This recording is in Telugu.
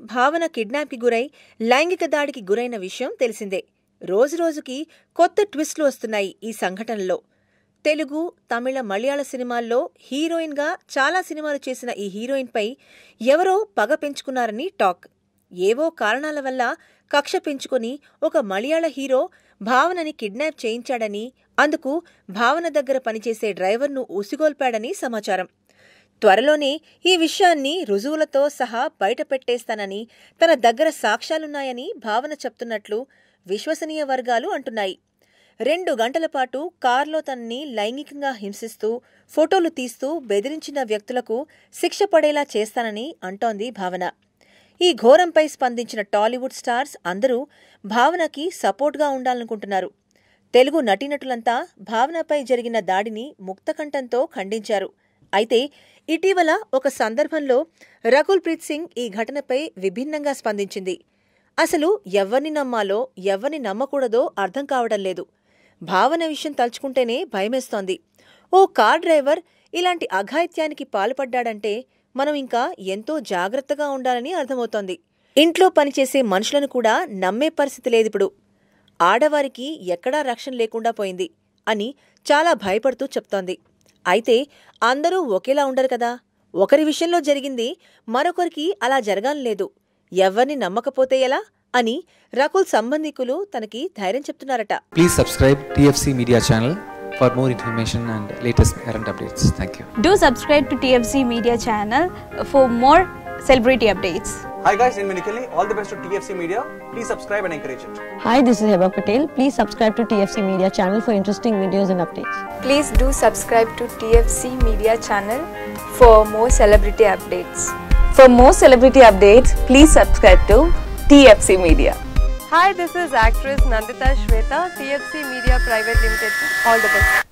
భావన కిడ్నాప్కి గురై లైంగిక దాడికి గురైన విషయం తెలిసిందే రోజురోజుకి కొత్త ట్విస్టులు వస్తున్నాయి ఈ సంఘటనలో తెలుగు తమిళ మలయాళ సినిమాల్లో హీరోయిన్గా చాలా సినిమాలు చేసిన ఈ హీరోయిన్పై ఎవరో పగ పెంచుకున్నారని టాక్ ఏవో కారణాల వల్ల కక్ష పెంచుకొని ఒక మలయాళ హీరో భావనని కిడ్నాప్ చేయించాడని అందుకు భావన దగ్గర పనిచేసే డ్రైవర్ను ఉసిగొల్పాడని సమాచారం త్వరలోనే ఈ విషయాన్ని రుజువులతో సహా బయటపెట్టేస్తానని తన దగ్గర సాక్ష్యాలున్నాయని భావన చెప్తున్నట్లు విశ్వసనీయ వర్గాలు అంటున్నాయి రెండు గంటల పాటు కార్లో తనని లైంగికంగా హింసిస్తూ ఫోటోలు తీస్తూ బెదిరించిన వ్యక్తులకు శిక్ష పడేలా చేస్తానని అంటోంది భావన ఈ ఘోరంపై స్పందించిన టాలీవుడ్ స్టార్స్ అందరూ భావనకి సపోర్ట్గా ఉండాలనుకుంటున్నారు తెలుగు నటీనటులంతా భావనపై జరిగిన దాడిని ముక్తకంఠంతో ఖండించారు అయితే ఇటీవల ఒక సందర్భంలో రకుల్ ప్రీత్ సింగ్ ఈ ఘటనపై విభిన్నంగా స్పందించింది అసలు ఎవ్వరిని నమ్మాలో ఎవ్వరిని నమ్మకూడదో అర్థం కావడం లేదు భావన విషయం తలుచుకుంటేనే భయమేస్తోంది ఓ కార్ డ్రైవర్ ఇలాంటి అఘాయిత్యానికి పాల్పడ్డాడంటే మనం ఇంకా ఎంతో జాగ్రత్తగా ఉండాలని అర్థమవుతోంది ఇంట్లో పనిచేసే మనుషులను కూడా నమ్మే పరిస్థితి లేదిప్పుడు ఆడవారికి ఎక్కడా రక్షణ లేకుండా పోయింది అని చాలా భయపడుతూ చెప్తోంది అయితే అందరూ ఒకేలా ఉండరు కదా ఒకరి విషయంలో జరిగింది మరొకరికి అలా జరగాలని లేదు ఎవ్వరిని నమ్మకపోతే ఎలా అని రకుల్ సంబంధికులు తనకి ధైర్యం చెప్తున్నారట Please subscribe TFC Media channel for more information and latest current updates. Thank you. Do subscribe to TFC Media channel for more celebrity updates. Hi guys, in Minikali, all the best to TFC Media. Please subscribe and encourage it. Hi, this is Heba Patel. Please subscribe to TFC Media channel for interesting videos and updates. Please do subscribe to TFC Media channel for more celebrity updates. For more celebrity updates, please subscribe to TFC Media. Hi, this is actress Nandita Shweta, TFC Media Private Limited. All the best.